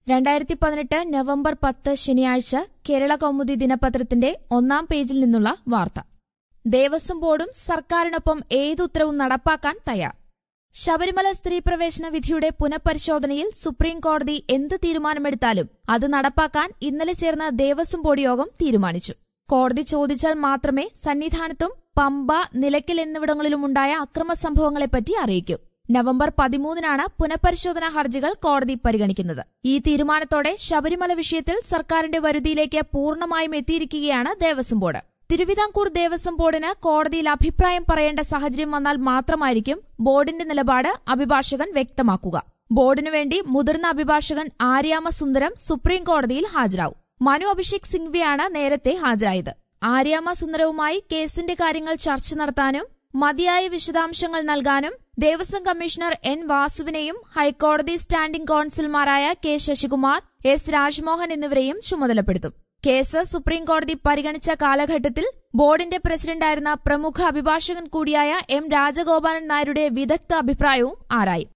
രണ്ടായിരത്തി പതിനെട്ട് നവംബർ പത്ത് ശനിയാഴ്ച കേരള കൗമുദി ദിനപത്രത്തിന്റെ ഒന്നാം പേജിൽ നിന്നുള്ള വാർത്ത ദേവസ്വം ബോർഡും സർക്കാരിനൊപ്പം ഏത് ഉത്തരവും നടപ്പാക്കാൻ തയ്യാർ ശബരിമല സ്ത്രീ പ്രവേശന വിധിയുടെ പുനഃപരിശോധനയിൽ സുപ്രീം കോടതി എന്ത് തീരുമാനമെടുത്താലും അത് നടപ്പാക്കാൻ ഇന്നലെ ചേർന്ന ദേവസ്വം ബോർഡ് യോഗം തീരുമാനിച്ചു കോടതി ചോദിച്ചാൽ മാത്രമേ സന്നിധാനത്തും പമ്പ നിലയ്ക്കൽ എന്നിവിടങ്ങളിലുമുണ്ടായ അക്രമ സംഭവങ്ങളെപ്പറ്റി അറിയിക്കൂ നവംബർ പതിമൂന്നിനാണ് പുനഃപരിശോധനാ ഹർജികൾ കോടതി പരിഗണിക്കുന്നത് ഈ തീരുമാനത്തോടെ ശബരിമല വിഷയത്തിൽ സർക്കാരിന്റെ വരുതിയിലേക്ക് പൂർണ്ണമായും എത്തിയിരിക്കുകയാണ് ദേവസ്വം ബോർഡ് തിരുവിതാംകൂർ ദേവസ്വം ബോർഡിന് കോടതിയിൽ അഭിപ്രായം പറയേണ്ട സാഹചര്യം വന്നാൽ മാത്രമായിരിക്കും ബോർഡിന്റെ നിലപാട് അഭിഭാഷകൻ വ്യക്തമാക്കുക ബോർഡിനു വേണ്ടി മുതിർന്ന അഭിഭാഷകൻ ആര്യാമ സുന്ദരം സുപ്രീം കോടതിയിൽ ഹാജരാവും മനു അഭിഷേക് സിംഗ്വിയാണ് നേരത്തെ ഹാജരായത് ആര്യാമ സുന്ദരവുമായി കേസിന്റെ കാര്യങ്ങൾ ചർച്ച നടത്താനും മതിയായ വിശദാംശങ്ങൾ നൽകാനും ദേവസ്വം കമ്മീഷണർ എൻ വാസുവിനെയും ഹൈക്കോടതി സ്റ്റാൻഡിംഗ് കൌൺസിൽമാരായ കെ ശശികുമാർ എസ് രാജ്മോഹൻ എന്നിവരെയും ചുമതലപ്പെടുത്തും കേസ് സുപ്രീം കോടതി പരിഗണിച്ച കാലഘട്ടത്തിൽ ബോർഡിന്റെ പ്രസിഡന്റായിരുന്ന പ്രമുഖ അഭിഭാഷകൻ കൂടിയായ എം രാജഗോപാലൻ നായരുടെ വിദഗ്ധ അഭിപ്രായവും ആരായും